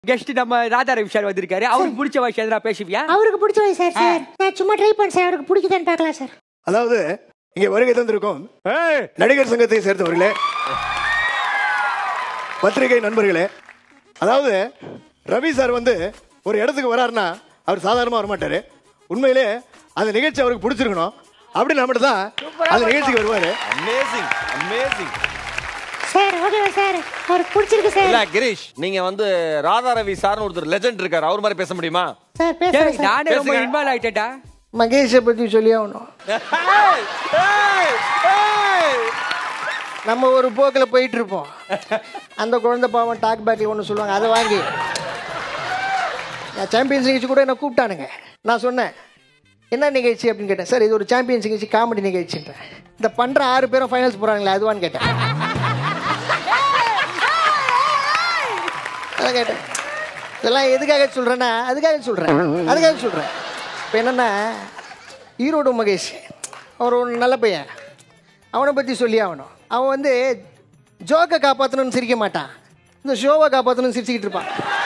Guest நம்ம Radha Ravi sir வந்திருக்காரு அவருக்கு பிடிச்ச வாய்ஸ் எதனா பேசுவியா அவருக்கு பிடிச்ச வயசு சார் சார் நான் சும்மா ட்ரை பண்ணேன் சார் அவருக்கு பிடிக்குதான்னு பார்க்கலாம் சார் அதாவது இங்கே வருகை தந்திருக்கும் நடிகர் சங்கத்தை சேர்ந்தவர்களே பத்திரிகை நண்பர்களே அதாவது ரவி சார் வந்து ஒரு இடத்துக்கு வராருன்னா அவர் சாதாரணமாக வரமாட்டார் உண்மையிலே அந்த நிகழ்ச்சி அவருக்கு பிடிச்சிருக்கணும் அப்படி நம்மகிட்ட தான் அந்த நிகழ்ச்சிக்கு வருவார் அமேசிங் அமேசிங் சார் ஓகேவா சார் அவருக்கு பிடிச்சிருக்கு சார் இல்ல கிரீஷ் நீங்க வந்து ராதா ரவி சார்னு ஒருத்தர் லெஜெண்ட் இருக்காரு அவர் மாதிரி பேச முடியுமா சார் பேசுறேன் சார் நானே ரொம்ப பேசுங்க. இன்வால்வ் ஆயிட்டேன்டா மகேஷை பற்றி சொல்லி ஆகணும் நம்ம ஒரு போக்கில் போயிட்டு இருப்போம் அந்த குழந்தை பாவம் டாக் பேக்கில் ஒன்று சொல்லுவாங்க அதை வாங்கி நான் சாம்பியன்ஸ் நிகழ்ச்சி கூட என்ன கூப்பிட்டானுங்க நான் சொன்னேன் என்ன நிகழ்ச்சி அப்படின்னு கேட்டேன் சார் இது ஒரு சாம்பியன்ஸ் நிகழ்ச்சி காமெடி நிகழ்ச்சின்றேன் இந்த பண்ணுற ஆறு பேரும் ஃபைனல்ஸ் போகிறாங்களே அதுவான்னு கேட்டேன் அதான் கேட்டேன் இதெல்லாம் எதுக்காக சொல்கிறேன்னா அதுக்காக சொல்கிறேன் அதுக்காக சொல்கிறேன் இப்போ என்னென்னா ஈரோடு மகேஷ் அவர் ஒரு நல்ல பையன் அவனை பற்றி சொல்லி ஆகணும் அவன் வந்து ஜோக்கை காப்பாற்றணும்னு சிரிக்க மாட்டான் இந்த ஷோவை காப்பாற்றணும்னு சிரிச்சுக்கிட்டு இருப்பான்